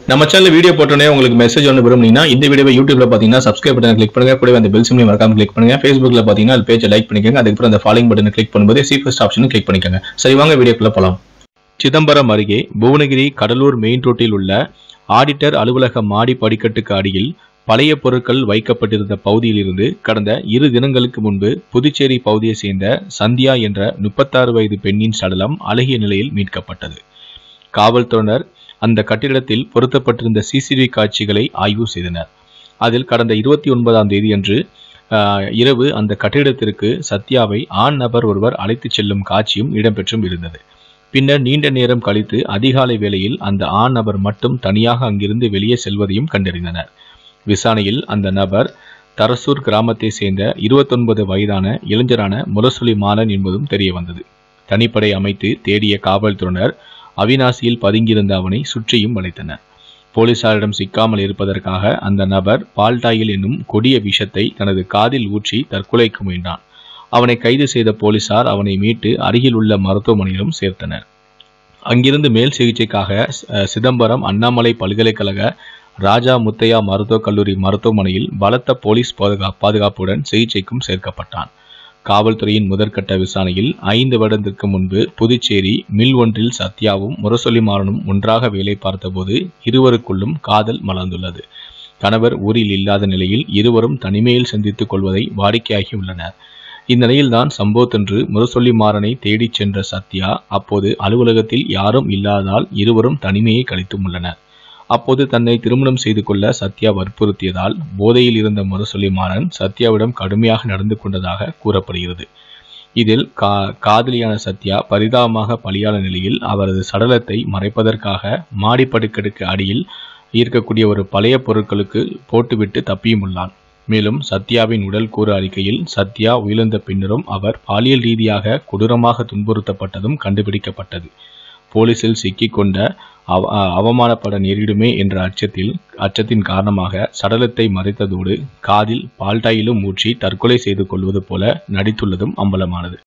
நம்ம channel video போட்டோன்னே உங்களுக்கு மெசேஜ் ஒன்று விரும்புனீங்கன்னா இந்த வீடியோவை யூடியூப்ல பார்த்தீங்கன்னா சப்ஸ்கிரைப் பட்டன் கிளிக் பண்ணுங்க கூடவே அந்த பெல் சிம்லையும் மறக்காம கிளிக் பண்ணுங்க ஃபேஸ்புக்ல பார்த்தீங்கன்னா அது பேஜை லைக் பண்ணிக்கோங்க அதுக்கப்புறம் அந்த ஃபாலோயிங் பட்டனை கிளிக் பண்ணும்போது சி ஃபர்ஸ்ட் ஆப்ஷனும் கிளிக் பண்ணிக்கோங்க சரி வாங்க வீடியோக்குள்ள போலாம் சிதம்பரம் அருகே புவனகிரி கடலூர் மெயின் ரோட்டில் உள்ள ஆடிட்டர் அலுவலக மாடி படிக்கட்டுக்கு அடியில் பழைய பொருட்கள் வைக்கப்பட்டிருந்த பகுதியிலிருந்து கடந்த இரு தினங்களுக்கு முன்பு புதுச்சேரி பகுதியை சேர்ந்த சந்தியா என்ற முப்பத்தாறு வயது பெண்ணின் சடலம் அழகிய நிலையில் மீட்கப்பட்டது காவல்துறையினர் அந்த கட்டிடத்தில் பொருத்தப்பட்டிருந்த சிசிடிவி காட்சிகளை ஆய்வு செய்தனர் அதில் கடந்த இருபத்தி ஒன்பதாம் தேதியன்று ஆஹ், இரவு அந்த கட்டிடத்திற்கு சத்யாவை ஆண் நபர் ஒருவர் அழைத்துச் செல்லும் காட்சியும் இடம்பெற்றும் இருந்தது பின்னர் நீண்ட நேரம் கழித்து அதிகாலை வேளையில் அந்த ஆண் நபர் மட்டும் தனியாக அங்கிருந்து வெளியே செல்வதையும் கண்டறிந்தனர் விசாரணையில் அந்த நபர் தரசூர் கிராமத்தை சேர்ந்த 29 வயதான இளைஞரான முரசொலி மாலன் என்பதும் தெரிய வந்தது தனிப்படை அமைத்து தேடிய காவல்துறையினர் அவினாசியில் பதுங்கியிருந்த அவனை சுற்றியும் வளைத்தனர் போலீசாரிடம் சிக்காமல் இருப்பதற்காக அந்த நபர் பால்டாயில் என்னும் கொடிய விஷத்தை தனது காதில் ஊற்றி தற்கொலைக்கு முயன்றான் அவனை கைது செய்த போலீசார் அவனை மீட்டு அருகில் உள்ள மருத்துவமனையிலும் சேர்த்தனர் அங்கிருந்து மேல் சிகிச்சைக்காக அஹ், சிதம்பரம் அண்ணாமலை பல்கலைக்கழக ராஜா முத்தையா மருத்துவக் கல்லூரி மருத்துவமனையில் பலத்த போலீஸ் பாதுகா பாதுகாப்புடன் சிகிச்சைக்கும் சேர்க்கப்பட்டான் காவல்துறையின் முதற்கட்ட விசாரணையில் ஐந்து வருடத்திற்கு முன்பு புதுச்சேரி மில் ஒன்றில் சத்யாவும் முரசொலி மாறனும் ஒன்றாக வேலை பார்த்தபோது இருவருக்குள்ளும் காதல் மலர்ந்துள்ளது கணவர் ஊரில் இல்லாத நிலையில் இருவரும் தனிமையில் சந்தித்துக் கொள்வதை வாடிக்கையாகியுள்ளனர் இந்நிலையில்தான் சம்பவத்தன்று முரசொலி மாறனை தேடிச் சென்ற சத்யா அப்போது அலுவலகத்தில் யாரும் இல்லாததால் இருவரும் தனிமையை கழித்தும் உள்ளனர் அப்போது தன்னை திருமணம் செய்து கொள்ள சத்யா வற்புறுத்தியதால் போதையில் இருந்த முரசொலி மாறன் சத்யாவிடம் கடுமையாக நடந்து கொண்டதாக கூறப்படுகிறது இதில் கா காதலியான சத்யா பரிதாபமாக பலியான நிலையில் அவரது சடலத்தை மறைப்பதற்காக மாடிப்படுக்கடுக்கு அடியில் இருக்கக்கூடிய ஒரு பழைய பொருட்களுக்கு போட்டுவிட்டு தப்பியும் உள்ளான் மேலும் சத்யாவின் உடல் கூறு அறிக்கையில் சத்யா உயிரிழந்த பின்னரும் அவர் பாலியல் ரீதியாக கொடூரமாக துன்புறுத்தப்பட்டதும் கண்டுபிடிக்கப்பட்டது போலீசில் சிக்கிக்கொண்ட அவ அ- அவமானப்பட நேரிடுமே என்ற அச்சத்தில் அச்சத்தின் காரணமாக சடலத்தை மறைத்ததோடு காதில் பால்டாயிலும் ஊற்றி தற்கொலை செய்து கொள்வது போல நடித்துள்ளதும் அம்பலமானது